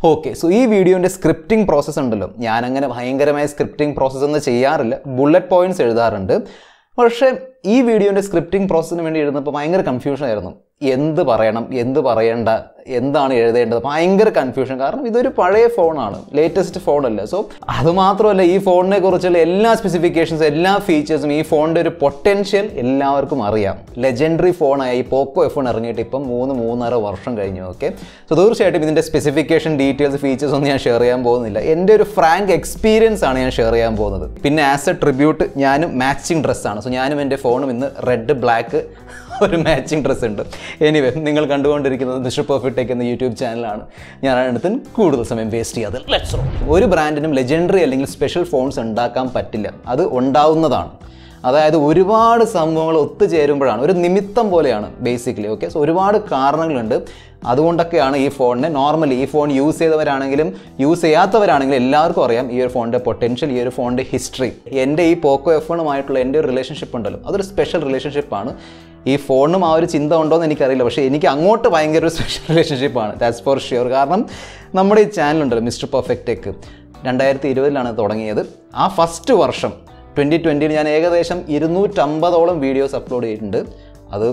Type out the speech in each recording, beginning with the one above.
Okay so ഈ വീഡിയോൻ്റെ scripting process ഉണ്ടല്ലോ ഞാനങ്ങനെ ഭയങ്കരമായ സ്ക്രിപ്റ്റിംഗ് പ്രോസസ്സ് ഒന്നും ചെയ്യാറില്ല ബുള്ളറ്റ് പോയിന്റ്സ് എഴുതാറുണ്ട് പക്ഷേ ഈ വീഡിയോൻ്റെ സ്ക്രിപ്റ്റിംഗ് പ്രോസസ്സിന് വേണ്ടി എഴുതുന്നപ്പോൾ ഭയങ്കര കൺഫ്യൂഷൻ ആയിരുന്നു എന്ത് പറയണം എന്ത് പറയണ്ട എന്താണ് എഴുതേണ്ടത് ഭയങ്കര കൺഫ്യൂഷൻ കാരണം ഇതൊരു പഴയ ഫോണാണ് ലേറ്റസ്റ്റ് ഫോണല്ല സോ അത് മാത്രമല്ല ഈ ഫോണിനെ കുറിച്ചുള്ള എല്ലാ സ്പെസിഫിക്കേഷൻസ് എല്ലാ ഫീച്ചേഴ്സും ഈ ഫോണിൻ്റെ ഒരു പൊട്ടൻഷ്യൽ എല്ലാവർക്കും അറിയാം ലെജൻഡറി ഫോണായ ഈ പോക്കോ എഫ് ഫോൺ ഇറങ്ങിയിട്ട് ഇപ്പം മൂന്ന് മൂന്നര വർഷം കഴിഞ്ഞു ഓക്കെ സോ തീർച്ചയായിട്ടും ഇതിൻ്റെ സ്പെസിഫിക്കേഷൻ ഡീറ്റെയിൽസ് ഫീച്ചേഴ്സ് ഒന്നും ഞാൻ ഷെയർ ചെയ്യാൻ പോകുന്നില്ല എൻ്റെ ഒരു ഫ്രാങ്ക് എക്സ്പീരിയൻസ് ആണ് ഞാൻ ഷെയർ ചെയ്യാൻ പോകുന്നത് പിന്നെ ആസ് എ ട്രിബ്യൂട്ട് ഞാനും മാച്ചിങ് ഡ്രസ്സാണ് സോ ഞാനും എൻ്റെ ഫോണും ഇന്ന് റെഡ് ബ്ലാക്ക് ഒരു മാച്ചിങ് ഡ്രസ്സ് ഉണ്ട് എനിവേ നിങ്ങൾ കണ്ടുകൊണ്ടിരിക്കുന്നത് മിസ്റ്റർ പെർഫെക്റ്റ് ടെക് എന്ന യൂട്യൂബ് ചാനലാണ് ഞാൻ അടുത്ത് കൂടുതൽ സമയം വേസ്റ്റ് ചെയ്യാതെ ലെറ്റ്സ് ഒരു ബ്രാൻഡിനും ലെജൻഡറി അല്ലെങ്കിൽ സ്പെഷ്യൽ ഫോൺസ് ഉണ്ടാക്കാൻ പറ്റില്ല അത് ഉണ്ടാവുന്നതാണ് അതായത് ഒരുപാട് സംഭവങ്ങൾ ഒത്തുചേരുമ്പോഴാണ് ഒരു നിമിത്തം പോലെയാണ് ബേസിക്കലി ഓക്കെ സോ ഒരുപാട് കാരണങ്ങളുണ്ട് അതുകൊണ്ടൊക്കെയാണ് ഈ ഫോണിനെ നോർമലി ഈ ഫോൺ യൂസ് ചെയ്തവരാണെങ്കിലും യൂസ് ചെയ്യാത്തവരാണെങ്കിലും എല്ലാവർക്കും അറിയാം ഈ ഒരു ഫോണിൻ്റെ പൊട്ടൻഷ്യൽ ഈ ഒരു ഫോണിൻ്റെ ഹിസ്റ്ററി എൻ്റെ ഈ പോക്കോ എഫ് ഫോണുമായിട്ടുള്ള എൻ്റെ ഒരു റിലേഷൻഷിപ്പ് ഉണ്ടല്ലോ അതൊരു സ്പെഷ്യൽ റിലേഷൻഷിപ്പാണ് ഈ ഫോണും ആ ഒരു ചിന്ത ഉണ്ടോ എന്ന് എനിക്കറിയില്ല പക്ഷേ എനിക്ക് അങ്ങോട്ട് ഭയങ്കര ഒരു സ്പെഷ്യൽ റിലേഷൻഷിപ്പാണ് ദാറ്റ്സ് ഫോർ ഷ്യൂർ കാരണം നമ്മുടെ ഈ ചാനലുണ്ടല്ലോ മിസ്റ്റർ പെർഫെക്റ്റ് ടെക്ക് രണ്ടായിരത്തി ഇരുപതിലാണ് തുടങ്ങിയത് ആ ഫസ്റ്റ് വർഷം ട്വൻറ്റി ട്വൻറ്റിയിൽ ഞാൻ ഏകദേശം ഇരുന്നൂറ്റമ്പതോളം വീഡിയോസ് അപ്ലോഡ് ചെയ്തിട്ടുണ്ട് അത്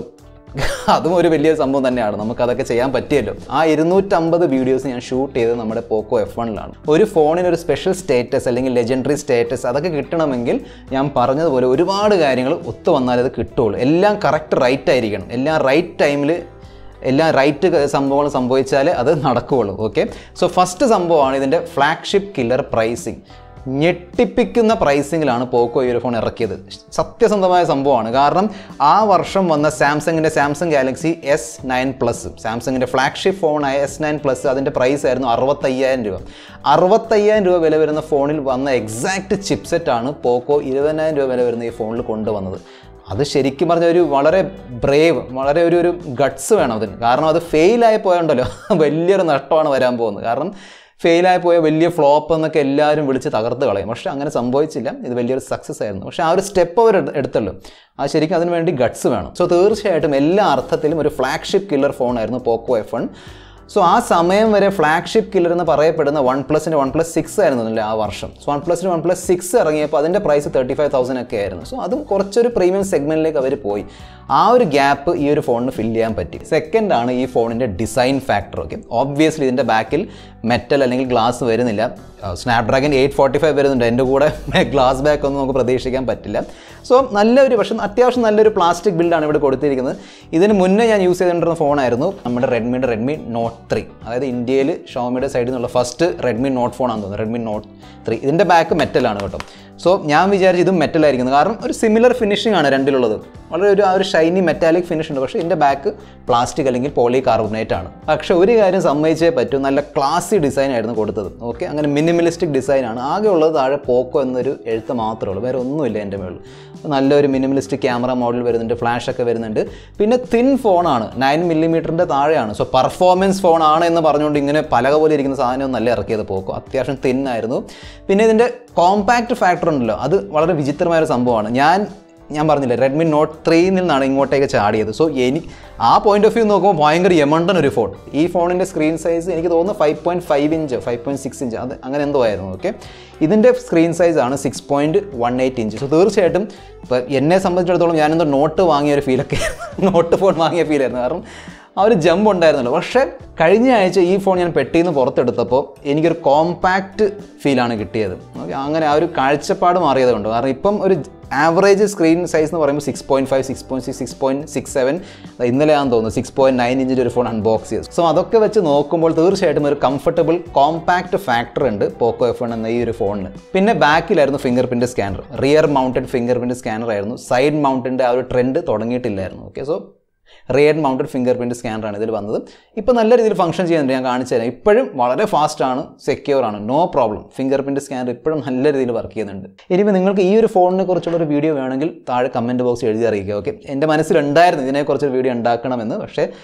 അതും ഒരു വലിയ സംഭവം തന്നെയാണ് നമുക്ക് അതൊക്കെ ചെയ്യാൻ പറ്റിയല്ലോ ആ ഇരുന്നൂറ്റമ്പത് വീഡിയോസ് ഞാൻ ഷൂട്ട് ചെയ്തത് നമ്മുടെ പോക്കോ എഫ് വണ്ണിലാണ് ഒരു ഫോണിന് ഒരു സ്പെഷ്യൽ സ്റ്റേറ്റസ് അല്ലെങ്കിൽ ലെജൻഡറി സ്റ്റേറ്റസ് അതൊക്കെ കിട്ടണമെങ്കിൽ ഞാൻ പറഞ്ഞതുപോലെ ഒരുപാട് കാര്യങ്ങൾ ഒത്തു വന്നാലേ അത് കിട്ടുള്ളൂ എല്ലാം കറക്റ്റ് റൈറ്റ് ആയിരിക്കണം എല്ലാം റൈറ്റ് ടൈമിൽ എല്ലാം റൈറ്റ് സംഭവങ്ങൾ സംഭവിച്ചാൽ അത് നടക്കുകയുള്ളൂ ഓക്കെ സോ ഫസ്റ്റ് സംഭവമാണ് ഇതിൻ്റെ ഫ്ലാഗ്ഷിപ്പ് കില്ലർ പ്രൈസിങ് ഞെട്ടിപ്പിക്കുന്ന പ്രൈസിങ്ങിലാണ് പോക്കോ ഈ ഒരു ഫോൺ ഇറക്കിയത് സത്യസന്ധമായ സംഭവമാണ് കാരണം ആ വർഷം വന്ന സാംസങ്ങിൻ്റെ Samsung Galaxy S nine plus സാംസങ്ങിൻ്റെ ഫ്ലാഗ്ഷിപ്പ് ഫോണായ എസ് നയൻ പ്ലസ് അതിൻ്റെ പ്രൈസ് ആയിരുന്നു അറുപത്തയ്യായിരം രൂപ അറുപത്തയ്യായിരം രൂപ വില വരുന്ന ഫോണിൽ വന്ന എക്സാക്റ്റ് ചിപ്സെറ്റാണ് പോക്കോ ഇരുപതിനായിരം രൂപ വില വരുന്ന ഈ ഫോണിൽ കൊണ്ടുവന്നത് അത് ശരിക്കും പറഞ്ഞ ഒരു വളരെ ബ്രേവ് വളരെ ഒരു ഒരു ഗട്ട്സ് വേണം അതിന് കാരണം അത് ഫെയിലായി പോയുണ്ടല്ലോ വലിയൊരു നഷ്ടമാണ് വരാൻ പോകുന്നത് കാരണം ഫെയിലായി പോയ വലിയ ഫ്ലോപ്പ് എന്നൊക്കെ എല്ലാവരും വിളിച്ച് തകർത്ത് കളയും പക്ഷേ അങ്ങനെ സംഭവിച്ചില്ല ഇത് വലിയൊരു സക്സസ് ആയിരുന്നു പക്ഷേ ആ ഒരു സ്റ്റെപ്പ് അവർ എടു- എടുത്തല്ലോ ആ ശരിക്കും അതിന് വേണ്ടി ഗട്ട്സ് വേണം സോ തീർച്ചയായിട്ടും എല്ലാ അർത്ഥത്തിലും ഒരു ഫ്ലാഗ്ഷിപ്പ് കില്ലർ ഫോണായിരുന്നു പോക്കോ എഫ് വൺ സോ ആ സമയം വരെ ഫ്ലാഗ്ഷിപ്പ് കില്ലർ എന്ന് പറയപ്പെടുന്ന വൺ പ്ലസിൻ്റെ വൺ പ്ലസ് സിക്സ് ആയിരുന്നില്ല ആ വർഷം സോ വൺ പ്ലസിന് വൺ പ്ലസ് സിക്സ് ഇറങ്ങിയപ്പോൾ അതിൻ്റെ പ്രൈസ് തേർട്ടി ഫൈവ് തൗസൻഡ് ഒക്കെ ആയിരുന്നു സോ അതും കുറച്ചൊരു പ്രീമിയം സെഗ്മെൻറ്റിലേക്ക് അവർ പോയി ആ ഒരു ഗ്യാപ്പ് ഈ ഒരു ഫോണിന് ഫില്ല് ചെയ്യാൻ പറ്റി സെക്കൻഡ് ആണ് ഈ ഫോണിൻ്റെ ഡിസൈൻ ഫാക്ടർ ഓക്കെ ഓബ്വിയസ്ലി ഇതിൻ്റെ ബാക്കിൽ മെറ്റൽ അല്ലെങ്കിൽ ഗ്ലാസ് വരുന്നില്ല സ്നാപ്ഡ്രാഗൺ എയ്റ്റ് ഫോർട്ടി ഫൈവ് വരുന്നുണ്ട് എൻ്റെ കൂടെ ഗ്ലാസ് ബാക്ക് ഒന്നും നമുക്ക് പ്രതീക്ഷിക്കാൻ പറ്റില്ല സോ നല്ലൊരു പക്ഷേ അത്യാവശ്യം നല്ലൊരു പ്ലാസ്റ്റിക് ബിൽഡാണ് ഇവിടെ കൊടുത്തിരിക്കുന്നത് ഇതിന് മുന്നേ ഞാൻ യൂസ് ചെയ്തിട്ടുള്ള ഫോണായിരുന്നു നമ്മുടെ റെഡ്മിയുടെ റെഡ്മി നോട്ട് ത്രീ അതായത് ഇന്ത്യയിൽ ഷോമിയുടെ സൈഡിൽ നിന്നുള്ള ഫസ്റ്റ് റെഡ്മി നോട്ട് ഫോണാണെന്ന് തോന്നുന്നു റെഡ്മി നോട്ട് ത്രീ ഇതിൻ്റെ ബാക്ക് മെറ്റലാണ് കേട്ടോ സോ ഞാൻ വിചാരിച്ചു ഇതും മെറ്റലായിരിക്കുന്നത് കാരണം ഒരു സിമിലർ ഫിനിഷിംഗ് ആണ് രണ്ടിലുള്ളത് വളരെ ഒരു ആ ഒരു ഷൈനി മെറ്റാലിക് ഫിനിഷ് ഉണ്ട് പക്ഷേ ഇതിൻ്റെ ബാക്ക് പ്ലാസ്റ്റിക് അല്ലെങ്കിൽ പോളി കാർബണേറ്റ് ആണ് പക്ഷേ ഒരു കാര്യം സമ്മതിച്ചേ പറ്റൂ നല്ല ക്ലാസി ഡിസൈൻ ആയിരുന്നു കൊടുത്തത് ഓക്കെ അങ്ങനെ മിനിമലിസ്റ്റിക് ഡിസൈൻ ആണ് ആകെ ഉള്ളത് താഴെ പോക്കോ എന്നൊരു എഴുത്ത് മാത്രമേ ഉള്ളൂ വേറെ ഒന്നുമില്ല എൻ്റെ മേളിൽ നല്ലൊരു മിനിമലിസ്റ്റിക് ക്യാമറ മോഡൽ വരുന്നുണ്ട് ഫ്ലാഷ് ഒക്കെ വരുന്നുണ്ട് പിന്നെ തിൻ ഫോണാണ് നയൻ മില്ലിമീറ്ററിൻ്റെ താഴെയാണ് സോ പെർഫോമൻസ് ഫോണാണ് എന്ന് പറഞ്ഞുകൊണ്ട് ഇങ്ങനെ പലക പോലെ ഇരിക്കുന്ന സാധനം നല്ല ഇറക്കിയത് പോക്കോ അത്യാവശ്യം തിൻ ആയിരുന്നു പിന്നെ ഇതിൻ്റെ കോമ്പാക്ട് ഫാക്ടർ ഉണ്ടല്ലോ അത് വളരെ വിചിത്രമായ ഒരു സംഭവമാണ് ഞാൻ ഞാൻ പറഞ്ഞില്ലേ റെഡ്മി നോട്ട് ത്രീയിൽ നിന്നാണ് ഇങ്ങോട്ടേക്ക് ചാടിയത് സോ എനിക്ക് ആ പോയിന്റ് ഓഫ് വ്യൂ നോക്കുമ്പോൾ ഭയങ്കര യമണ്ടൻ ഒരു ഫോൺ ഈ ഫോണിൻ്റെ സ്ക്രീൻ സൈസ് എനിക്ക് തോന്നുന്നു five point five inch five point six inch അത് അങ്ങനെ എന്തോ ആയിരുന്നു ഓക്കെ ഇതിൻ്റെ സ്ക്രീൻ സൈസ് ആണ് six point one eight inch so തീർച്ചയായിട്ടും ഇപ്പോൾ എന്നെ സംബന്ധിച്ചിടത്തോളം ഞാനെന്തോ നോട്ട് വാങ്ങിയ ഒരു ഫീലൊക്കെ നോട്ട് ഫോൺ വാങ്ങിയ ഫീലായിരുന്നു കാരണം ആ ഒരു ജമ്പ് ഉണ്ടായിരുന്നല്ലോ പക്ഷേ കഴിഞ്ഞ ആഴ്ച ഈ ഫോൺ ഞാൻ പെട്ടിയിൽ നിന്ന് പുറത്തെടുത്തപ്പോൾ എനിക്കൊരു കോമ്പാക്റ്റ് ഫീലാണ് കിട്ടിയത് ഓക്കെ അങ്ങനെ ആ ഒരു കാഴ്ചപ്പാട് മാറിയത് കൊണ്ട് കാരണം ഇപ്പം ഒരു ആവറേജ് സ്ക്രീൻ സൈസ് എന്ന് പറയുമ്പോൾ six point five six point six six point six seven ഇന്നലെ ആണെന്ന് തോന്നുന്നു സിക്സ് പോയിൻറ്റ് നയൻ ഇഞ്ചിൻ്റെ ഒരു ഫോൺ അൺബോക്സ് ചെയ്തു സോ അതൊക്കെ വെച്ച് നോക്കുമ്പോൾ തീർച്ചയായിട്ടും ഒരു കംഫർട്ടബിൾ കോമ്പാക്റ്റ് ഫാക്ടർ ഉണ്ട് പോക്കോ എഫ് എന്ന ഈ ഒരു ഫോണിന് പിന്നെ ബാക്കിലായിരുന്നു finger print scanner rear mounted finger print scanner ആയിരുന്നു സൈഡ് മൗണ്ടിൻ്റെ ആ ഒരു ട്രെൻഡ് തുടങ്ങിയിട്ടില്ലായിരുന്നു okay so rear mounted fingerprint സ്കാനറാണ് ഇതിൽ വന്നത് ഇപ്പോൾ നല്ല രീതിയിൽ ഫംഗ്ഷൻ ചെയ്യുന്നുണ്ട് ഞാൻ കാണിച്ചു തരാം ഇപ്പോഴും വളരെ ഫാസ്റ്റ് ആണ് സെക്യൂർ ആണ് no problem finger print scanner ഇപ്പോഴും നല്ല രീതിയിൽ വർക്ക് ചെയ്യുന്നുണ്ട് ഇനിയിപ്പോൾ നിങ്ങൾക്ക് ഈ ഒരു ഫോണിനെ കുറിച്ചുള്ള ഒരു വീഡിയോ വേണമെങ്കിൽ താഴെ കമൻറ്റ് ബോക്സ് എഴുതി അറിയിക്കുക ഓക്കെ എൻ്റെ മനസ്സിലുണ്ടായിരുന്നു ഇതിനെക്കുറിച്ചൊരു വീഡിയോ ഉണ്ടാക്കണമെന്ന് പക്ഷേ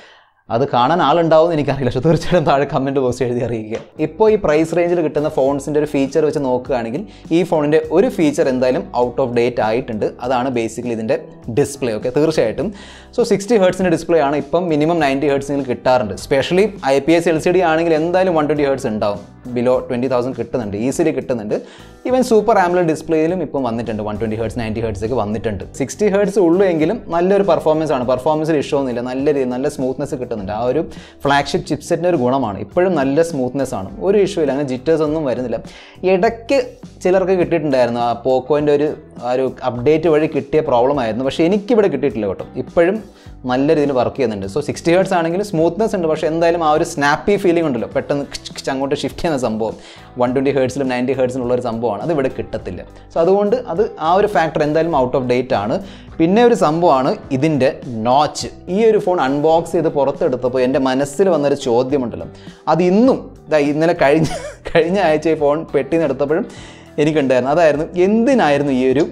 അത് കാണാൻ ആളുണ്ടാവും എന്ന് എനിക്കറിയില്ല പക്ഷേ തീർച്ചയായിട്ടും താഴെ കമൻറ്റ് ബോക്സ് എഴുതി അറിയിക്കുക ഇപ്പോൾ ഈ പ്രൈസ് റേഞ്ചിൽ കിട്ടുന്ന ഫോൺസിൻ്റെ ഒരു ഫീച്ചർ വെച്ച് നോക്കുകയാണെങ്കിൽ ഈ ഫോണിൻ്റെ ഒരു ഫീച്ചർ എന്തായാലും ഔട്ട് ഓഫ് ഡേറ്റ് ആയിട്ടുണ്ട് അതാണ് ബേസിക്കലി ഇതിൻ്റെ ഡിസ്പ്ലേ ഓക്കെ തീർച്ചയായിട്ടും സോ സിക്സ്റ്റി ഹേർട്സിൻ്റെ ഡിസ്പ്ലേ ആണ് ഇപ്പം മിനിമം നയൻറ്റി ഹേർട്സിൽ കിട്ടാറുണ്ട് specially I P S L C D ആണെങ്കിൽ എന്തായാലും വൺ ട്വൻറ്റി ഹേർട്സ് ഉണ്ടാവും ബിലോ ട്വൻറ്റി തൗസൻഡ് കിട്ടുന്നുണ്ട് ഈസിലി കിട്ടുന്നുണ്ട് ഈവൻ സൂപ്പർ ആംബുലർ ഡിസ്പ്ലേയിലും ഇപ്പം വന്നിട്ടുണ്ട് one twenty hertz ninety hertz ഒക്കെ വന്നിട്ടുണ്ട് സിക്സ്റ്റി ഹേർട്സ് ഉള്ളൂ എങ്കിലും നല്ലൊരു പെർഫോമൻസ് ആണ് പെർഫോമൻസിൽ ഇഷ്ടമൊന്നുമില്ല നല്ല രീതി നല്ല സ്മൂത്ത്നെസ് കിട്ടുന്നുണ്ട് ആ ഒരു ഫ്ലാഗ്ഷിപ്പ് ചിപ്സെറ്റിൻ്റെ ഒരു ഗുണമാണ് ഇപ്പോഴും നല്ല സ്മൂത്ത്നെസ് ആണ് ഒരു ഇഷ്യൂ ഇല്ല അങ്ങനെ ജിറ്റേഴ്സ് ഒന്നും വരുന്നില്ല ഇടയ്ക്ക് ചിലർക്ക് കിട്ടിയിട്ടുണ്ടായിരുന്നു ആ പോക്കോൻ്റെ ഒരു ആ ഒരു അപ്ഡേറ്റ് വഴി കിട്ടിയ പ്രോബ്ലം ആയിരുന്നു പക്ഷേ എനിക്കിവിടെ കിട്ടിയിട്ടില്ല കേട്ടോ ഇപ്പോഴും നല്ല രീതിയിൽ വർക്ക് ചെയ്യുന്നുണ്ട് സോ സിക്സ്റ്റി ഹേർട്സ് ആണെങ്കിലും സ്മൂത്ത്നെസ് ഉണ്ട് പക്ഷേ എന്തായാലും ആ ഒരു സ്നാപ്പി ഫീലിംഗ് ഉണ്ടല്ലോ പെട്ടെന്ന് ഖിച്ച് ഖിച്ച് അങ്ങോട്ട് ഷിഫ്റ്റ് ചെയ്യുന്ന സംഭവം വൺ ട്വൻറ്റി ഹേർട്സിലും നയൻറ്റി ഹേർട്സിലും ഉള്ള ഒരു സംഭവമാണ് അത് ഇവിടെ കിട്ടത്തില്ല സോ അതുകൊണ്ട് അത് ആ ഒരു ഫാക്ടർ എന്തായാലും ഔട്ട് ഓഫ് ഡേറ്റ് ആണ് പിന്നെ ഒരു സംഭവമാണ് ഇതിൻ്റെ നോച്ച് ഈ ഒരു ഫോൺ അൺബോക്സ് ചെയ്ത് പുറത്തെടുത്തപ്പോൾ എൻ്റെ മനസ്സിൽ വന്നൊരു ചോദ്യമുണ്ടല്ലോ അത് ഇന്നും ഇതാ ഇന്നലെ കഴിഞ്ഞ കഴിഞ്ഞ ആഴ്ച ഈ ഫോൺ പെട്ടിന്ന് എടുത്തപ്പോഴും എനിക്കുണ്ടായിരുന്നു അതായിരുന്നു എന്തിനായിരുന്നു ഈ ഒരു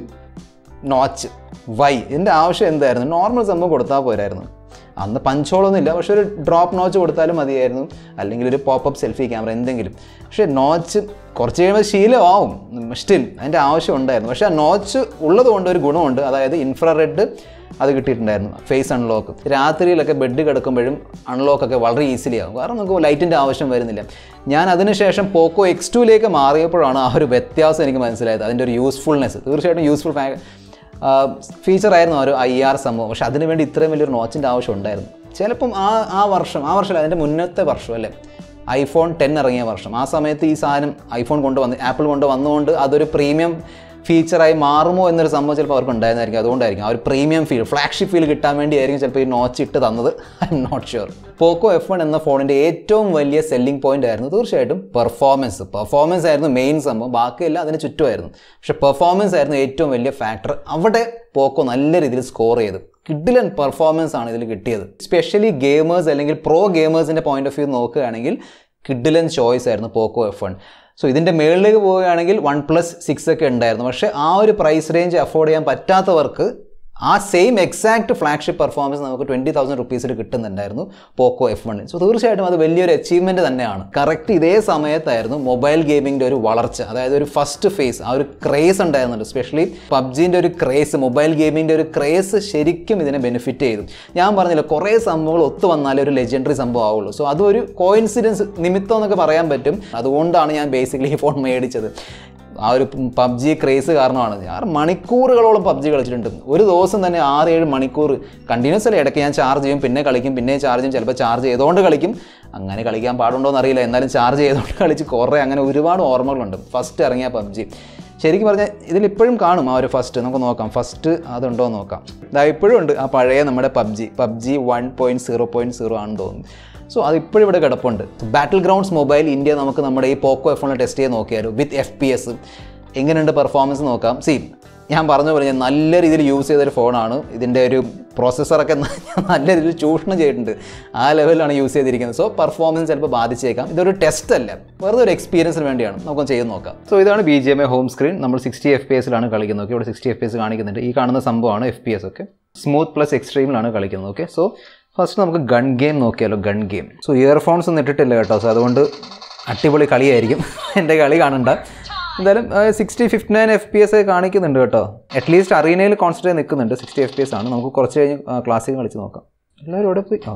നോച്ച് വൈ എൻ്റെ ആവശ്യം എന്തായിരുന്നു നോർമൽ സംഭവം കൊടുത്താൽ പോരായിരുന്നു അന്ന് പഞ്ചോളൊന്നും ഇല്ല പക്ഷെ ഒരു ഡ്രോപ്പ് നോച്ച് കൊടുത്താലും മതിയായിരുന്നു അല്ലെങ്കിൽ ഒരു പോപ്പപ്പ് സെൽഫി ക്യാമറ എന്തെങ്കിലും പക്ഷേ നോച്ച് കുറച്ച് കഴിയുമ്പോൾ ശീലമാവും സ്റ്റിൽ അതിൻ്റെ ആവശ്യം ഉണ്ടായിരുന്നു പക്ഷേ ആ നോച്ച് ഉള്ളത് കൊണ്ട് ഒരു ഗുണമുണ്ട് അതായത് ഇൻഫ്രാറെഡ് അത് കിട്ടിയിട്ടുണ്ടായിരുന്നു ഫേസ് അൺലോക്ക് രാത്രിയിലൊക്കെ ബെഡ് കിടക്കുമ്പോഴും അൺലോക്കൊക്കെ വളരെ ഈസിലി ആകും കാരണം നമുക്ക് ലൈറ്റിൻ്റെ ആവശ്യം വരുന്നില്ല ഞാൻ അതിനുശേഷം പോക്കോ എക്സ് ടുവിലേക്ക് മാറിയപ്പോഴാണ് ആ ഒരു വ്യത്യാസം എനിക്ക് മനസ്സിലായത് അതിൻ്റെ ഒരു യൂസ്ഫുൾനെസ് തീർച്ചയായിട്ടും യൂസ്ഫുൾ ഫീച്ചറായിരുന്നു ആ ഒരു ഐ ആർ സംഭവം പക്ഷെ അതിന് വേണ്ടി ഇത്രയും വലിയൊരു നോച്ചിൻ്റെ ആവശ്യം ഉണ്ടായിരുന്നു ചിലപ്പം ആ ആ വർഷം ആ വർഷം അതിൻ്റെ മുന്നത്തെ വർഷം അല്ലേ ഐഫോൺ ടെൻ ഇറങ്ങിയ വർഷം ആ സമയത്ത് ഈ സാധനം ഐഫോൺ കൊണ്ടുവന്ന് ആപ്പിൾ കൊണ്ട് വന്നുകൊണ്ട് അതൊരു പ്രീമിയം ഫീച്ചറായി മാറുമോ എന്നൊരു സംഭവം ചിലപ്പോൾ അവർക്ക് ഉണ്ടായിരുന്നായിരിക്കും അതുകൊണ്ടായിരിക്കും ആ ഒരു പ്രീമിയം ഫീൽ ഫ്ലാഗ്ഷിപ്പ് ഫീൽ കിട്ടാൻ വേണ്ടിയായിരിക്കും ചിലപ്പോൾ ഈ നോച്ച് ഇട്ട് തന്നത് I'm not sure Poco F one എന്ന ഫോണിൻ്റെ ഏറ്റവും വലിയ സെല്ലിംഗ് പോയിന്റ് ആയിരുന്നു തീർച്ചയായിട്ടും പെർഫോമൻസ് പെർഫോമൻസ് ആയിരുന്നു മെയിൻ സംഭവം ബാക്കിയെല്ലാം അതിന് ചുറ്റുമായിരുന്നു പക്ഷെ പെർഫോമൻസ് ആയിരുന്നു ഏറ്റവും വലിയ ഫാക്ടർ അവിടെ പോക്കോ നല്ല രീതിയിൽ സ്കോർ ചെയ്തു കിഡിലൻ പെർഫോമൻസ് ആണ് ഇതിൽ കിട്ടിയത് സ്പെഷ്യലി ഗെയിമേഴ്സ് അല്ലെങ്കിൽ പ്രോ ഗെയിമേഴ്സിൻ്റെ പോയിന്റ് ഓഫ് വ്യൂ നോക്കുകയാണെങ്കിൽ കിഡിലൻ ചോയ്സ് ആയിരുന്നു പോക്കോ എഫ് വൺ സോ ഇതിൻ്റെ മുകളിലേക്ക് പോവുകയാണെങ്കിൽ വൺ പ്ലസ് സിക്സ് ഒക്കെ ഉണ്ടായിരുന്നു പക്ഷേ ആ ഒരു പ്രൈസ് റേഞ്ച് അഫോർഡ് ചെയ്യാൻ പറ്റാത്തവർക്ക് ആ സെയിം എക്സാക്ട് ഫ്ലാഗ്ഷിപ്പ് പെർഫോമൻസ് നമുക്ക് ട്വൻറ്റി തൗസൻഡ് റുപ്പീസിൽ കിട്ടുന്നുണ്ടായിരുന്നു പോക്കോ എഫ് വണ്ണിൽ സോ തീർച്ചയായിട്ടും അത് വലിയൊരു അച്ചീവ്മെൻറ്റ് തന്നെയാണ് കറക്റ്റ് ഇതേ സമയത്തായിരുന്നു മൊബൈൽ ഗെയിമിങ്ങിൻ്റെ ഒരു വളർച്ച അതായത് ഒരു ഫസ്റ്റ് ഫേസ് ആ ഒരു ക്രേസ് ഉണ്ടായിരുന്നുണ്ട് സ്പെഷ്യലി പബ്ജീൻ്റെ ഒരു ക്രേസ് മൊബൈൽ ഗെയിമിൻ്റെ ഒരു ക്രേസ് ശരിക്കും ഇതിനെ ബെനിഫിറ്റ് ചെയ്തു ഞാൻ പറഞ്ഞില്ല കുറേ സംഭവങ്ങൾ ഒത്തു വന്നാലേ ഒരു ലെജൻഡറി സംഭവം ആവുള്ളൂ സോ അതൊരു കോയിൻസിഡൻസ് നിമിത്തം എന്നൊക്കെ പറയാൻ പറ്റും അതുകൊണ്ടാണ് ഞാൻ ബേസിക്കലി ഈ ഫോൺ മേടിച്ചത് ആ ഒരു പബ്ജി ക്രേസ് കാരണമാണ് ഞാൻ മണിക്കൂറുകളോളം പബ്ജി കളിച്ചിട്ടുണ്ട് ഒരു ദിവസം തന്നെ ആറ് ഏഴ് മണിക്കൂർ കണ്ടിന്യൂസ് അല്ല ഇടയ്ക്ക് ഞാൻ ചാർജ് ചെയ്യും പിന്നെ കളിക്കും പിന്നെ ചാർജ് ചെയ്യും ചിലപ്പോൾ ചാർജ് ചെയ്തുകൊണ്ട് കളിക്കും അങ്ങനെ കളിക്കാൻ പാടുണ്ടോ എന്നറിയില്ല എന്നാലും ചാർജ് ചെയ്തുകൊണ്ട് കളിച്ച് കുറേ അങ്ങനെ ഒരുപാട് ഓർമ്മകളുണ്ട് ഫസ്റ്റ് ഇറങ്ങിയ പബ്ജി ശരിക്കും പറഞ്ഞാൽ ഇതിലിപ്പോഴും കാണും ആ ഒരു ഫസ്റ്റ് നമുക്ക് നോക്കാം ഫസ്റ്റ് അതുണ്ടോ എന്ന് നോക്കാം ഇതാ ഇപ്പോഴും ഉണ്ട് ആ പഴയ നമ്മുടെ PUBG PUBG one point zero point zero ആണെന്ന് തോന്നുന്നു സോ അത് ഇപ്പോഴും ഇവിടെ കിടപ്പുണ്ട് ബാറ്റിൽ ഗ്രൗണ്ട്സ് മൊബൈൽ ഇന്ത്യ നമുക്ക് നമ്മുടെ ഈ പോക്കോ എഫ് ഫോണിൽ ടെസ്റ്റ് ചെയ്ത് നോക്കിയാലോ വിത്ത് എഫ് പി എസ് എങ്ങനെയുണ്ട് പെർഫോമൻസ് നോക്കാം സി ഞാൻ പറഞ്ഞ പോലെ ഞാൻ നല്ല രീതിയിൽ യൂസ് ചെയ്തൊരു ഫോണാണ് ഇതിൻ്റെ ഒരു പ്രോസസ്സറൊക്കെ നല്ല രീതിയിൽ ചൂഷണം ചെയ്തിട്ടുണ്ട് ആ ലെവലിലാണ് യൂസ് ചെയ്തിരിക്കുന്നത് സോ പെർഫോമൻസ് ചിലപ്പോൾ ബാധിച്ചേക്കാം ഇതൊരു ടെസ്റ്റ് അല്ല വെറുതെ ഒരു എക്സ്പീരിയൻസിന് വേണ്ടിയാണ് നമുക്ക് ചെയ്ത് നോക്കാം സോ ഇതാണ് B G M A home screen നമ്മൾ സിക്സ്റ്റി എഫ് പി എസിലാണ് കളിക്കുന്നത് ഓക്കെ ഇവിടെ സിക്സ്റ്റി എഫ് പി എസ് കാണിക്കുന്നുണ്ട് ഈ കാണുന്ന സംഭവമാണ് എഫ് പി എസ് ഒക്കെ സ്മൂത്ത് പ്ലസ് എക്സ്ട്രീമിലാണ് കളിക്കുന്നത് ഓക്കെ സോ ഫസ്റ്റ് നമുക്ക് ഗൺ ഗെയിം നോക്കിയാലോ ഗൺ ഗെയിം സോ ഇയർഫോൺസ് ഒന്നും ഇട്ടിട്ടില്ല കേട്ടോ സോ അതുകൊണ്ട് അടിപൊളി കളിയായിരിക്കും എൻ്റെ കളി കാണണ്ട എന്തായാലും sixty fifty nine F P S ഒക്കെ കാണിക്കുന്നുണ്ട് കേട്ടോ അറ്റ്ലീസ്റ്റ് അറീനയിൽ കോൺസെൻട്രേറ്റ് നിൽക്കുന്നുണ്ട് സിക്സ്റ്റി എഫ് പി എസ് ആണ് നമുക്ക് കുറച്ച് കഴിഞ്ഞ് ക്ലാസ്സിൽ കളിച്ച് നോക്കാം എല്ലാവരും ഇവിടെ പോയി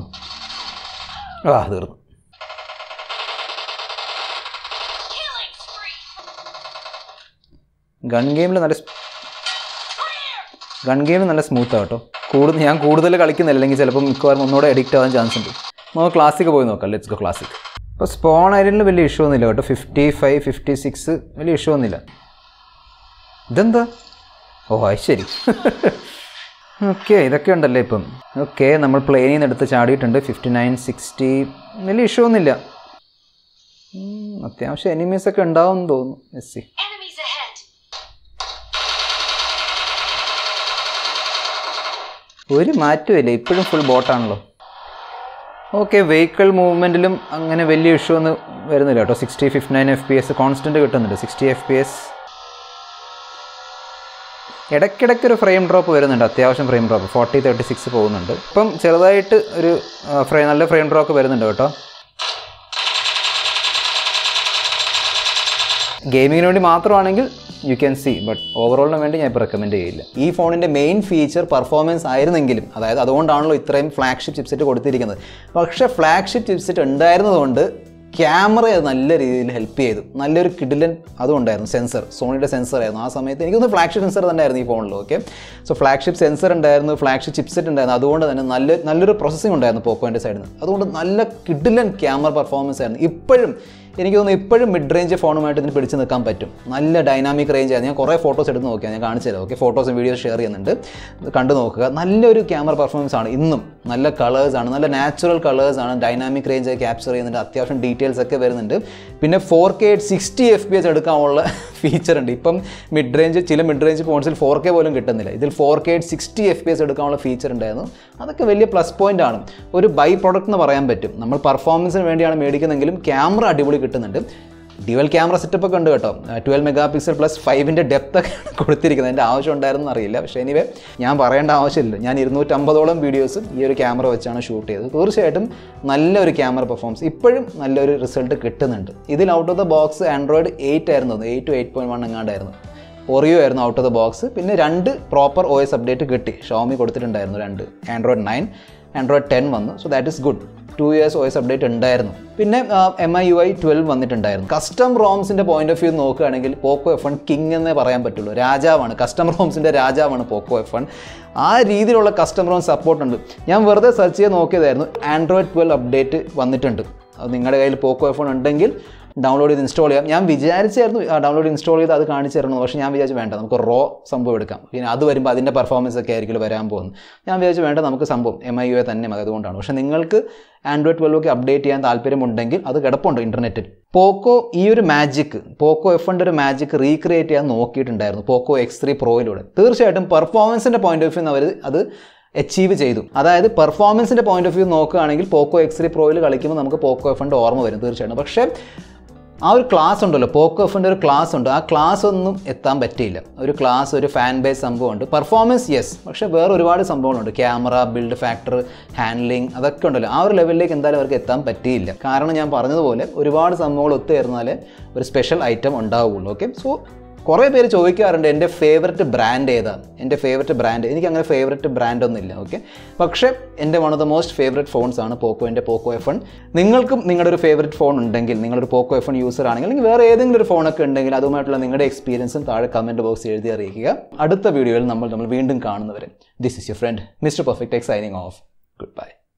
ആ ആ തീർന്നു ഗൺ ഗെയിമിൽ നല്ല ഗൺ ഗെയിം നല്ല സ്മൂത്താണ് കേട്ടോ കൂടുതൽ ഞാൻ കൂടുതൽ കളിക്കുന്നില്ല അല്ലെങ്കിൽ ചിലപ്പോൾ മിക്കവാറും ഒന്നുകൂടെ അഡിക്റ്റ് ആവാൻ ചാൻസ് ഉണ്ട് നമുക്ക് ക്ലാസിക് പോയി നോക്കാം ലെറ്റ്സ് ഗോ ക്ലാസിക് ഇപ്പോൾ സ്പോൺ ഐരനിൽ വലിയ ഇഷ്യൂ ഒന്നുമില്ല കേട്ടോ ഫിഫ്റ്റി ഫൈവ് ഫിഫ്റ്റി സിക്സ് വലിയ ഇഷ്യൂ ഒന്നുമില്ല ഇതെന്താ ഓ അത് ശരി ഓക്കെ ഇതൊക്കെ ഉണ്ടല്ലേ ഇപ്പം ഓക്കെ നമ്മൾ പ്ലെയിനിൽ നിന്ന് എടുത്ത് ചാടിയിട്ടുണ്ട് ഫിഫ്റ്റി നയൻ സിക്സ്റ്റി വലിയ ഇഷ്യൂ ഒന്നുമില്ല ഉം, അത്യാവശ്യം എനിമീസ് ഒക്കെ ഉണ്ടാവും എന്ന് തോന്നുന്നു എസ് സി Enemies ahead. ഒരു മാറ്റമില്ല ഇപ്പോഴും ഫുൾ ബോട്ടാണല്ലോ ഓക്കെ വെഹിക്കിൾ മൂവ്മെൻറ്റിലും അങ്ങനെ വലിയ ഇഷ്യൂ ഒന്നും വരുന്നില്ല കേട്ടോ sixty fifty nine F P S constant കിട്ടുന്നുണ്ട് സിക്സ്റ്റി എഫ് പി എസ് ഇടയ്ക്കിടയ്ക്ക് ഒരു ഫ്രെയിം ഡ്രോപ്പ് വരുന്നുണ്ട് അത്യാവശ്യം frame drop forty thirty six പോകുന്നുണ്ട് ഇപ്പം ചെറുതായിട്ട് ഒരു ഫ്രെയിം നല്ല ഫ്രെയിം ഡ്രോപ്പ് വരുന്നുണ്ട് കേട്ടോ ഗെയിമിങ്ങിന് വേണ്ടി മാത്രമാണെങ്കിൽ യു ക്യാൻ സി ബട്ട് ഓവറോളിന് വേണ്ടി ഞാൻ ഇപ്പോൾ റെക്കമെൻഡ് ചെയ്യില്ല ഈ ഫോണിൻ്റെ മെയിൻ ഫീച്ചർ പെർഫോമൻസ് ആയിരുന്നെങ്കിലും അതായത് അതുകൊണ്ടാണല്ലോ ഇത്രയും ഫ്ലാഗ്ഷിപ്പ് ചിപ്സെറ്റ് കൊടുത്തിരിക്കുന്നത് പക്ഷേ ഫ്ലാഗ്ഷിപ്പ് ചിപ്സെറ്റ് ഉണ്ടായിരുന്നതുകൊണ്ട് ക്യാമറ അത് നല്ല രീതിയിൽ ഹെൽപ്പ് ചെയ്തു നല്ലൊരു കിഡിലൻ അതും ഉണ്ടായിരുന്നു സെൻസർ സോണിയുടെ സെൻസർ ആയിരുന്നു ആ സമയത്ത് എനിക്കൊന്ന് ഫ്ലാഗ്ഷിപ്പ് സെൻസർ തന്നെ ആയിരുന്നു ഈ ഫോണിൽ ഓക്കെ സോ ഫ്ലാഗ്ഷിപ്പ് സെൻസർ ഉണ്ടായിരുന്നു ഫ്ലാഗ്ഷിപ്പ് ചിപ്സെറ്റ് ഉണ്ടായിരുന്നു അതുകൊണ്ട് തന്നെ നല്ല നല്ലൊരു പ്രോസസ്സിംഗ് ഉണ്ടായിരുന്നു പോക്കോൻ്റെ സൈഡിൽ നിന്ന് അതുകൊണ്ട് നല്ല കിഡിലൻ ക്യാമറ പെർഫോമൻസ് ആയിരുന്നു ഇപ്പോഴും എനിക്ക് തോന്നുന്നു ഇപ്പോഴും മിഡ് റേഞ്ച് ഫോണുമായിട്ട് ഇതിന് പിടിച്ച് നിൽക്കാൻ പറ്റും നല്ല ഡൈനാമിക് റേഞ്ച് ആയിരുന്നു ഞാൻ കുറേ ഫോട്ടോസ് എടുത്ത് നോക്കിയാൽ ഞാൻ കാണിച്ചു തരാം ഓക്കെ ഫോട്ടോസും വീഡിയോസ് ഷെയർ ചെയ്യുന്നുണ്ട് കണ്ടു നോക്കുക നല്ലൊരു ക്യാമറ പെർഫോമൻസ് ആണ് ഇന്നും നല്ല കളേഴ്സ് ആണ് നല്ല നാച്ചുറൽ കളേഴ്സ് ആണ് ഡൈനാമിക് റേഞ്ച് ക്യാപ്ചർ ചെയ്യുന്നുണ്ട് അത്യാവശ്യം ഡീറ്റെയിൽസ് ഒക്കെ വരുന്നുണ്ട് പിന്നെ four K sixty F P S എടുക്കാനുള്ള ഫീച്ചർ ഉണ്ട് ഇപ്പം മിഡ് റേഞ്ച് ചില മിഡ് റേഞ്ച് ഫോൺസിൽ ഫോർ കെ പോലും കിട്ടുന്നില്ല ഇതിൽ four K sixty F P S എടുക്കാനുള്ള ഫീച്ചർ ഉണ്ടായിരുന്നു അതൊക്കെ വലിയ പ്ലസ് പോയിന്റ് ആണ് ഒരു ബൈ പ്രൊഡക്റ്റ് എന്ന് പറയാൻ പറ്റും നമ്മൾ പെർഫോമൻസിന് വേണ്ടിയാണ് മേടിക്കുന്നതെങ്കിലും ക്യാമറ അടിപൊളി കിട്ടുന്നുണ്ട് ഡ്യുവൽ ക്യാമറ സെറ്റപ്പ് ഒക്കെ ഉണ്ട് കേട്ടോ ട്വൽവ് മെഗാ പിക്സൽ പ്ലസ് ഫൈവിൻ്റെ ഡെപ്ത് ഒക്കെയാണ് കൊടുത്തിരിക്കുന്നത് എൻ്റെ ആവശ്യം ഉണ്ടായിരുന്നു അറിയില്ല പക്ഷേ എനിവേ ഞാൻ പറയേണ്ട ആവശ്യമില്ല ഞാൻ ഇരുന്നൂറ്റമ്പതോളം വീഡിയോസും ഈ ഒരു ക്യാമറ വെച്ചാണ് ഷൂട്ട് ചെയ്തത് തീർച്ചയായിട്ടും നല്ലൊരു ക്യാമറ പെർഫോമൻസ് ഇപ്പോഴും നല്ലൊരു റിസൾട്ട് കിട്ടുന്നുണ്ട് ഇതിൽ out of the box Android eight ആയിരുന്നു eight to eight point one എങ്ങാണ്ടായിരുന്നു ഒറിയോ ആയിരുന്നു ഔട്ട് ഓഫ് ദ ബോക്സ് പിന്നെ രണ്ട് പ്രോപ്പർ ഒ എസ് അപ്ഡേറ്റ് കിട്ടി ഷോമി കൊടുത്തിട്ടുണ്ടായിരുന്നു രണ്ട് ആൻഡ്രോയിഡ് നയൻ ആൻഡ്രോയിഡ് ടെൻ വന്നു so that is good two years O S update ഉണ്ടായിരുന്നു പിന്നെ M I U I twelve വന്നിട്ടുണ്ടായിരുന്നു കസ്റ്റം റോംസിൻ്റെ പോയിന്റ് ഓഫ് വ്യൂ നോക്കുകയാണെങ്കിൽ പോക്കോ എഫ് വൺ കിങ് എന്നേ പറയാൻ പറ്റുള്ളൂ രാജാവാണ് കസ്റ്റം റോംസിൻ്റെ രാജാവാണ് പോക്കോ എഫ് വൺ ആ രീതിയിലുള്ള കസ്റ്റം റോം സപ്പോർട്ട് ഉണ്ട് ഞാൻ വെറുതെ സെർച്ച് ചെയ്ത് നോക്കിയതായിരുന്നു ആൻഡ്രോയിഡ് ട്വൽവ് അപ്ഡേറ്റ് വന്നിട്ടുണ്ട് അത് നിങ്ങളുടെ കയ്യിൽ പോക്കോ എഫ് വൺ ഉണ്ടെങ്കിൽ ഡൗൺലോഡ് ചെയ്ത് ഇൻസ്റ്റാൾ ചെയ്യാം ഞാൻ വിചാരിച്ചായിരുന്നു ഡൗൺലോഡ് ഇൻസ്റ്റാൾ ചെയ്ത് അത് കാണിച്ചു തരണം പക്ഷേ ഞാൻ വിചാരിച്ചു വേണ്ട നമുക്ക് റോ സംഭവം എടുക്കാം പിന്നെ അത് വരുമ്പോൾ അതിൻ്റെ പെർഫോമൻസ് ഒക്കെ ആയിരിക്കും വരാൻ പോകുന്നത് ഞാൻ വിചാരിച്ചു വേണ്ട നമുക്ക് സംഭവം എം ഐ യു എ തന്നെ മതി അതുകൊണ്ടാണ് പക്ഷേ നിങ്ങൾക്ക് ആൻഡ്രോയിഡ് ട്വൽവ് ഒക്കെ അപ്ഡേറ്റ് ചെയ്യാൻ താല്പര്യമുണ്ടെങ്കിൽ അത് കിടപ്പുണ്ട് ഇൻ്റർനെറ്റിൽ പോക്കോ ഈ ഒരു മാജിക് പോക്കോ എഫ് ൻ്റെ ഒരു മാജിക് റീക്രിയേറ്റ് ചെയ്യാൻ നോക്കിയിട്ടുണ്ടായിരുന്നു പോക്കോ എക്സ് ത്രീ പ്രോയിലൂടെ തീർച്ചയായിട്ടും പെർഫോമൻസിൻ്റെ പോയിന്റ് ഓഫ് വ്യൂ അവർ അത് അച്ചീവ് ചെയ്തു അതായത് പെർഫോമൻസിൻ്റെ പോയിന്റ് ഓഫ് വ്യൂ നോക്കുകയാണെങ്കിൽ പോക്കോ എക്സ് ത്രീ പ്രോയിൽ കളിക്കുമ്പോൾ നമുക്ക് പോക്കോ എഫ് ഓർമ്മ വരും തീർച്ചയായിട്ടും പക്ഷേ ആ ഒരു ക്ലാസ് ഉണ്ടല്ലോ പോക്കോ എഫിൻ്റെ ഒരു ക്ലാസ് ഉണ്ട് ആ ക്ലാസ് ഒന്നും എത്താൻ പറ്റിയില്ല ഒരു ക്ലാസ് ഒരു ഫാൻ ബേസ് സംഭവമുണ്ട് പെർഫോമൻസ് യെസ് പക്ഷേ വേറെ ഒരുപാട് സംഭവങ്ങളുണ്ട് ക്യാമറ ബിൽഡ് ഫാക്ടർ ഹാൻഡ്ലിങ് അതൊക്കെ ഉണ്ടല്ലോ ആ ഒരു ലെവലിലേക്ക് എന്തായാലും അവർക്ക് എത്താൻ പറ്റിയില്ല കാരണം ഞാൻ പറഞ്ഞതുപോലെ ഒരുപാട് സംഭവങ്ങൾ ഒത്തുചേർന്നാലേ ഒരു സ്പെഷ്യൽ ഐറ്റം ഉണ്ടാവുകയുള്ളൂ ഓക്കെ സോ കുറേ പേര് ചോദിക്കാറുണ്ട് എൻ്റെ ഫേവററ്റ് ബ്രാൻഡ് ഏതാണ് എൻ്റെ ഫേവററ്റ് ബ്രാൻഡ് എനിക്ക് അങ്ങനെ ഫേവററ്റ് ബ്രാൻഡ് ഒന്നുമില്ല ഓക്കെ പക്ഷേ എൻ്റെ one of the most favourite phones ആണ് പോക്കോ എൻ്റെ പോക്കോ എഫ് നിങ്ങൾക്കും നിങ്ങളുടെ ഒരു ഫേവററ്റ് ഫോൺ ഉണ്ടെങ്കിൽ നിങ്ങളൊരു പോക്കോ എഫ് യൂസർ ആണെങ്കിൽ അല്ലെങ്കിൽ വേറെ ഏതെങ്കിലും ഒരു ഫോണൊക്കെ ഉണ്ടെങ്കിൽ അതുമായിട്ടുള്ള നിങ്ങളുടെ എക്സ്പീരിയൻസും താഴെ കമൻറ്റ് ബോക്സ് എഴുതി അറിയിക്കുക അടുത്ത വീഡിയോയിൽ നമ്മൾ നമ്മൾ വീണ്ടും കാണുന്നവരെ this is your friend mister perfect X signing off good bye